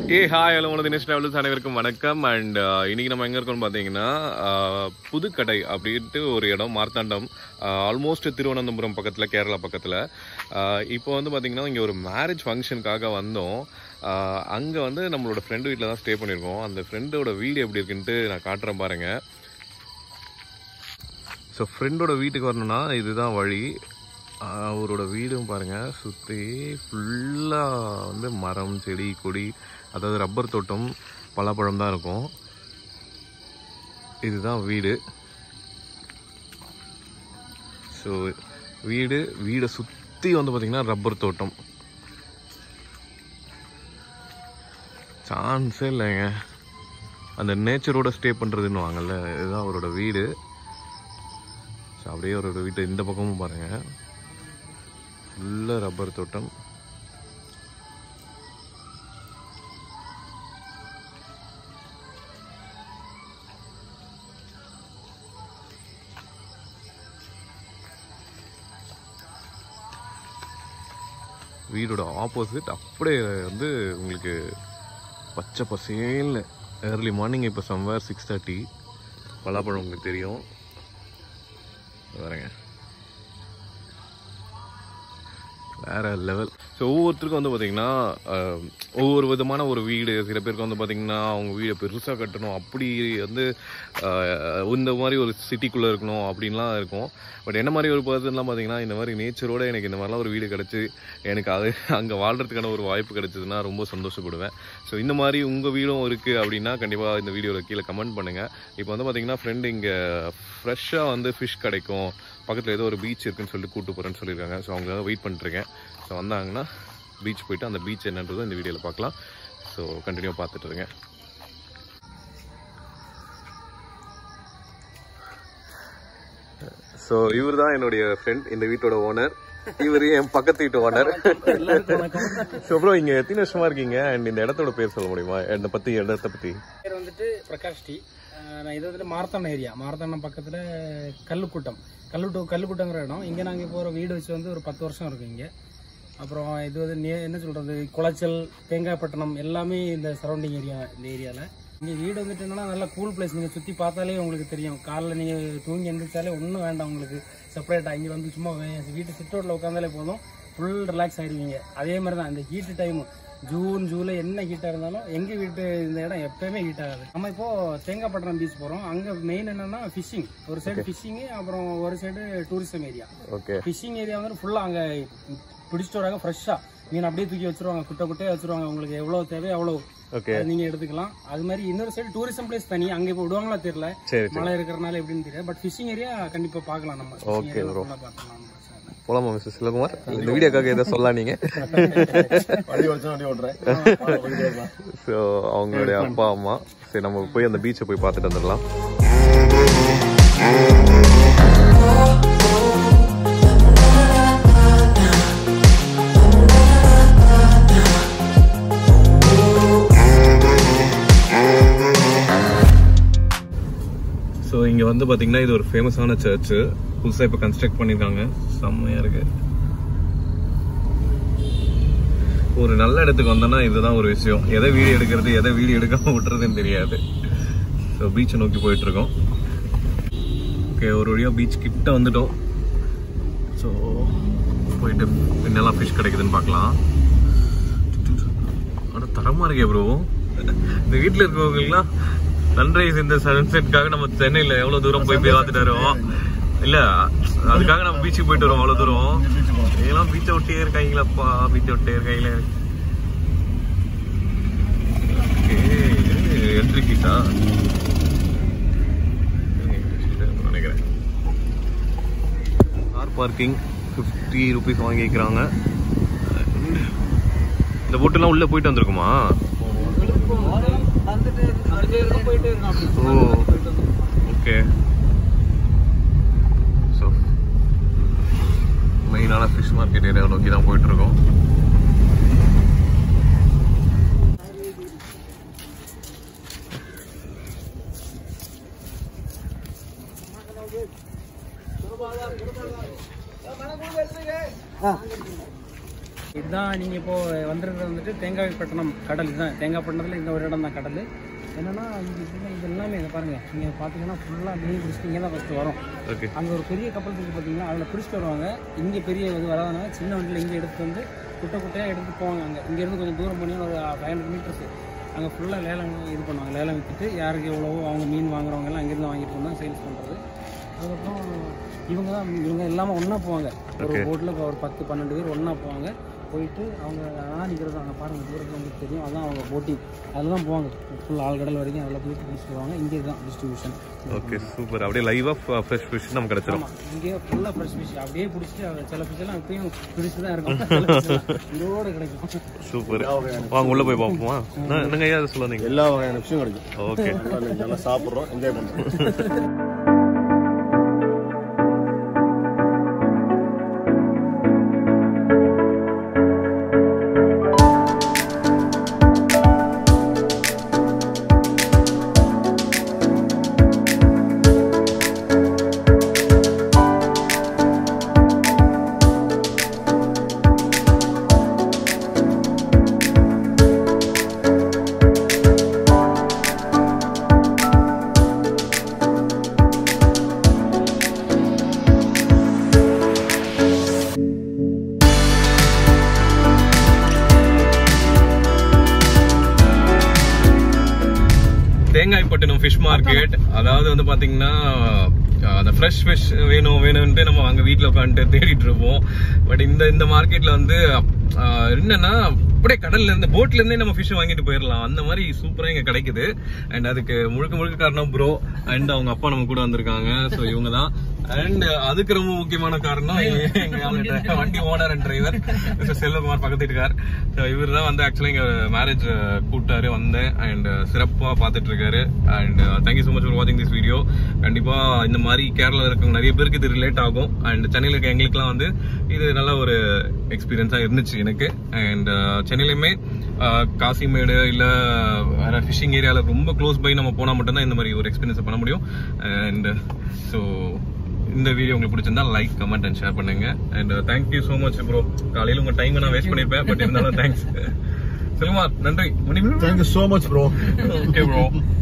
Hey hi hello உனது Dinesh travels அனைவருக்கும் வணக்கம் அண்ட் இன்னைக்கு நம்ம எங்கே இருக்கோம்னு பார்த்தீங்கன்னா uh, புதுக்கடை அப்படின்ட்டு ஒரு இடம் மார்த்தாண்டம் ஆல்மோஸ்ட் திருவனந்தபுரம் பக்கத்தில் கேரளா பக்கத்தில் இப்போ வந்து பார்த்தீங்கன்னா இங்கே ஒரு மேரேஜ் ஃபங்க்ஷனுக்காக வந்தோம் அங்கே வந்து நம்மளோட ஃப்ரெண்டு வீட்டில் தான் ஸ்டே பண்ணியிருக்கோம் அந்த ஃப்ரெண்டோட வீடு எப்படி இருக்குன்ட்டு நான் காட்டுறேன் பாருங்கள் ஸோ ஃப்ரெண்டோட வீட்டுக்கு வரணும்னா இதுதான் வழி ஆஹ் அவரோட வீடும் பாருங்க சுற்றி ஃபுல்லாக வந்து மரம் செடி கொடி அதாவது ரப்பர் தோட்டம் பலாப்பழம் தான் இருக்கும் இதுதான் வீடு ஸோ வீடு வீடை சுற்றி வந்து பார்த்திங்கன்னா ரப்பர் தோட்டம் சான்ஸே இல்லைங்க அந்த நேச்சரோட ஸ்டே பண்ணுறதுன்னு வாங்கல்ல இதுதான் அவரோட வீடு ஸோ அப்படியே அவரோட வீட்டு இந்த பக்கமும் பாருங்கள் ஃபுல்லாக ரப்பர் தோட்டம் வீடோட ஆப்போசிட் அப்படியே வந்து உங்களுக்கு பச்சை பசேல்னு ஏர்லி மார்னிங் இப்போ சம்வேர் சிக்ஸ் தேர்ட்டி பலாப்பழம் உங்களுக்கு தெரியும் வரேங்க வேற லெவல் ஸோ ஒவ்வொருத்தருக்கும் வந்து பார்த்தீங்கன்னா அஹ், ஒவ்வொரு விதமான ஒரு வீடு சில பேருக்கு வந்து பார்த்தீங்கன்னா அவங்க வீடை பெருசாக கட்டணும் அப்படி வந்து அஹ், இந்த மாதிரி ஒரு சிட்டிக்குள்ளே இருக்கணும் அப்படின்லாம் இருக்கும் பட் என்ன மாதிரி ஒரு பர்சன்லாம் பார்த்தீங்கன்னா இந்த மாதிரி நேச்சரோட எனக்கு இந்த மாதிரிலாம் ஒரு வீடு கிடச்சி எனக்கு அது அங்கே வாழ்கிறதுக்கான ஒரு வாய்ப்பு கிடைச்சதுன்னா ரொம்ப சந்தோஷப்படுவேன் ஸோ இந்த மாதிரி உங்கள் வீடும் இருக்குது அப்படின்னா கண்டிப்பாக இந்த வீடியோவில் கீழே கமெண்ட் பண்ணுங்கள் இப்போ வந்து பார்த்தீங்கன்னா ஃப்ரெண்டு இங்கே ஃப்ரெஷ்ஷாக வந்து ஃபிஷ் கிடைக்கும் பக்கத்தில் ஏதோ ஒரு பீச் இருக்குன்னு சொல்லிட்டு கூட்டு போகிறேன்னு சொல்லியிருக்காங்க ஸோ அவங்களுக்காக வெயிட் பண்ணிட்டுருக்கேன் ஸோ வந்தாங்கன்னா பீச் போயிட்டு அந்த பீச் என்னன்றதை இந்த வீடியோவில் பார்க்கலாம் ஸோ கண்டினியூ பார்த்துட்டு இருங்க ஸோ இவர் தான் என்னுடைய ஃப்ரெண்ட் இந்த வீட்டோட ஓனர் இவர் என் பக்கத்து வீட்டு ஓனர் ஸோ அப்புறம் இங்கே எத்தனை வருஷமா இருக்கீங்க அண்ட் இந்த இடத்தோட பேர் சொல்ல முடியுமா என்னை பற்றி இடத்தை பற்றி பேர் வந்துட்டு பிரகாஷ் டி அஹ் நான் இது வந்துட்டு மார்த்தாண்டம் ஏரியா மார்த்தாண்டம் பக்கத்தில் கல்லுக்கூட்டம் கல்லுட்டு கல்லுக்கூட்டங்கிற இடம் இங்கே நாங்கள் இப்போ ஒரு வீடு வச்சு வந்து ஒரு பத்து வருஷம் இருக்கு இங்கே அப்புறம் இது வந்து நே- என்ன சொல்கிறது குளச்சல் தேங்காய்பட்டினம் எல்லாமே இந்த சரௌண்டிங் ஏரியா இந்த ஏரியாவில் இங்கே வீடு வந்துட்டு என்னன்னா நல்ல கூல் பிளேஸ் நீங்கள் சுற்றி பார்த்தாலே உங்களுக்கு தெரியும் காலைல நீங்கள் தூங்கி எந்திரிச்சாலே ஒன்றும் வேண்டாம் உங்களுக்கு செப்பரேட்டாக இங்கே வந்து சும்மா வே- வீட்டு சிட்டோட்டில் உட்காந்தாலே போதும் ஃபுல் ரிலாக்ஸ் ஆயிடுவீங்க அதே மாதிரி தான் இந்த ஹீட்டு டைம் ஜூன் ஜூலை என்ன ஹீட்டாக இருந்தாலும் எங்கள் வீட்டு இந்த இடம் எப்பயுமே ஹீட் ஆகாது நம்ம இப்போ தேங்காய்பட்டினம் பீச் போகிறோம் அங்கே மெயின் என்னன்னா ஃபிஷிங் ஒரு சைடு ஃபிஷிங்கு அப்புறம் ஒரு side tourism area okay fishing area வந்து ஃபுல்லாக அங்கே பிடிச்சிட்டு வராங்க ஃப்ரெஷ்ஷாக மீன் அப்படியே தூக்கி வச்சிருவாங்க குட்டை குட்டையாக வச்சிருவாங்க உங்களுக்கு எவ்வளோ தேவையோ அவ்வளோ ஓகே அது நீங்க எடுத்துக்கலாம் அது மாதிரி இன்னொரு சைடு டூரிசம் பிளேஸ் தனி அங்க இப்போ விடுவாங்களா தெரியல சரி சரி மழை இருக்கிறனால எப்படின்னு தெரியல பட் ஃபிஷிங் ஏரியா கண்டிப்பா பார்க்கலாம் நம்ம Fishing Okay, area bro. full ஆ பார்க்கலாம் ஒண்ணும் பிரச்சனை இல்ல. போலாமா மிஸ்டர் சிலகுமார் இந்த வீடியோக்காக எதை சொல்லலாம் நீங்க ஸோ அவங்களுடைய அப்பா அம்மா சரி நம்ம போய் அந்த பீச்சை போய் பார்த்துட்டு வந்துடலாம் ஸோ இங்கே வந்து பார்த்தீங்கன்னா இது ஒரு ஃபேமஸான சர்ச்சு புதுசாக இப்போ கன்ஸ்ட்ரக்ட் பண்ணியிருக்காங்க செம்மையாக இருக்கு ஒரு நல்ல இடத்துக்கு வந்தோம்னா இதுதான் ஒரு விஷயம் எதை வீடியோ எடுக்கிறது எதை வீடியோ எடுக்காம விட்டுறதுன்னு தெரியாது ஸோ பீச்சை நோக்கி போயிட்டு இருக்கோம் ஓகே ஒரு வழியாக பீச் கிட்ட வந்துட்டோம் ஸோ போயிட்டு என்னெல்லாம் ஃபிஷ் கிடைக்குதுன்னு பார்க்கலாம் ஆனால் தரமாக இருக்கே ப்ரோ இந்த வீட்டில் இருக்கவங்களுக்குலாம் சன்ரைஸ் இந்த சன்செட்காக நம்ம சென்னையில் எவ்வளோ தூரம் போய் போய் பார்த்துட்டு வருவோம் இல்லை அதுக்காக நம்ம பீச்சுக்கு போயிட்டு வரோம் அவ்வளோ தூரம் இதெல்லாம் பீச்சை விட்டே இருக்காங்களப்பா பீச்சை விட்டே இருக்காங்களே என்ட்ரி ஃபீஸா நினைக்கிறேன் கார் பார்க்கிங் ஃபிஃப்டி ருபீஸ் வாங்கிக்கிறாங்க இந்த போட்டெல்லாம் உள்ளே போயிட்டு வந்திருக்குமா ஓ ஓகே ஸோ மெயினான ஃபிஷ் மார்க்கெட் ஏரியா நோக்கி தான் போயிட்டு இருக்கோம் இதுதான் நீங்க இப்போ வந்திருக்கிறது வந்துட்டு தேங்காய்பட்டினம் கடல் இதுதான் தேங்காய்பட்டினத்துல இந்த ஒரு இடம் தான் கடல் என்னன்னா இங்க full-ஆ இது எல்லாமே இதை பாருங்க நீங்க பாத்தீங்கன்னா ஃபுல்லா மீன் பிடிச்சிட்டு இங்கே தான் ஃபர்ஸ்ட் வரும் ஓகே அங்க ஒரு பெரிய கப்பல் இருக்கு பாத்தீங்கன்னா அதுல பிடிச்சிட்டு வருவாங்க இங்க பெரிய இது வராதனால சின்ன வண்டியில இங்க எடுத்து வந்து குட்டை குட்டையா எடுத்து போவாங்க அங்க இங்க இருந்து கொஞ்சம் தூரம் போனீங்கன்னா ஒரு ஃபைவ் ஹண்ட்ரட் மீட்டர்ஸ் அங்க ஃபுல்லா லேலம் இது பண்ணுவாங்க லேலம் வித்துட்டு யாருக்கு எவ்வளவோ அவங்க மீன் வாங்குறவங்க எல்லாம் அங்கிருந்து வாங்கிட்டு வந்தா சேல்ஸ் பண்றது அதுக்கப்புறம் இவங்க தான் இவங்க எல்லாமே ஒண்ணா போவாங்க ஒரு போட்ல ஒரு பத்து பன்னெண்டு பேர் ஒண்ணா போவாங்க போயிட்டு அவங்க அதான் நிற்கிறது அங்கே பாருங்க தூரத்தில் உங்களுக்கு தெரியும் அதான் அவங்க போட்டிங் அதில் தான் போவாங்க ஃபுல் ஆழ்கடல் வரைக்கும் அதில் போயிட்டு பிடிச்சிட்டு வருவாங்க இங்கே தான் டிஸ்ட்ரிபியூஷன் ஓகே சூப்பர் அப்படியே லைவா ஃப்ரெஷ் ஃபிஷ் நமக்கு கிடைச்சிரும் ஆமாம் இங்கே ஃபுல்லாக ஃப்ரெஷ் ஃபிஷ் அப்படியே பிடிச்சிட்டு அவங்க சில fish எல்லாம் இப்பயும் பிடிச்சி தான் இருக்கும் சில fish எல்லாம் இதோட கிடைக்கும் சூப்பர் வாங்க உள்ள போய் பார்ப்போமா என்ன- என்னங்க ஐயா அதை சொல்ல நீங்க எல்லா வகையான விஷயம் கிடைக்கும் ஓகே நல்லா இன்னைக்கு நல்லா சாப்பிட்றோம் என்ஜாய் பண்ணுறோம் தேங்காய்பட்டினம் ஃபிஷ் மார்க்கெட் அதாவது வந்து பாத்தீங்கன்னா அஹ், அந்த ஃப்ரெஷ் ஃபிஷ் வேணும் வேணும்ட்டு நம்ம அங்க வீட்ல உட்காந்துட்டு தேடிட்டு இருப்போம் பட் இந்த இந்த மார்க்கெட்ல வந்து அஹ், என்னன்னா அப்படியே கடல்ல இருந்து போட்ல இருந்தே நம்ம ஃபிஷ் வாங்கிட்டு போயிடலாம் அந்த மாதிரி சூப்பரா இங்க கிடைக்குது அண்ட் அதுக்கு முழுக்க முழுக்க காரணம் ப்ரோ அண்ட் அவங்க அப்பா நம்ம கூட வந்திருக்காங்க ஸோ இவங்க தான் அண்ட் அதுக்கு ரொம்ப முக்கியமான காரணம் எங்க ஆளுகிட்ட வண்டி ஓனர் அண்ட் டிரைவர் செல்வகுமார் பக்கத்து வீட்டுக்கார் ஸோ இவர் தான் வந்து ஆக்சுவலி இங்க மேரேஜ் கூப்பிட்டாரு வந்தேன் அண்ட் சிறப்பா பார்த்துட்டு இருக்காரு and thank you so much for வாட்சிங் திஸ் வீடியோ கண்டிப்பா இந்த மாதிரி கேரளா இருக்கவங்க நிறைய பேருக்கு இது ரிலேட் ஆகும் அண்ட் சென்னையில் இருக்க எங்களுக்குலாம் வந்து இது நல்ல ஒரு எக்ஸ்பீரியன்ஸா இருந்துச்சு எனக்கு அண்ட் சென்னையிலுமே அஹ், காசிமேடு இல்ல வேற ஃபிஷிங் ஏரியால ரொம்ப க்ளோஸ் பை நம்ம போனா மட்டும்தான் இந்த மாதிரி ஒரு எக்ஸ்பீரியன்ஸ் பண்ண முடியும் அண்ட் ஸோ இந்த வீடியோ உங்களுக்கு பிடிச்சிருந்தா லைக் கமெண்ட் அண்ட் ஷேர் பண்ணுங்க and thank you so much bro காலையில உங்க டைம் நான் வேஸ்ட் பண்ணிருப்பேன் பட் இருந்தாலும் தேங்க்ஸ் செல்குமார் நன்றி முடியும் thank you so much bro okay bro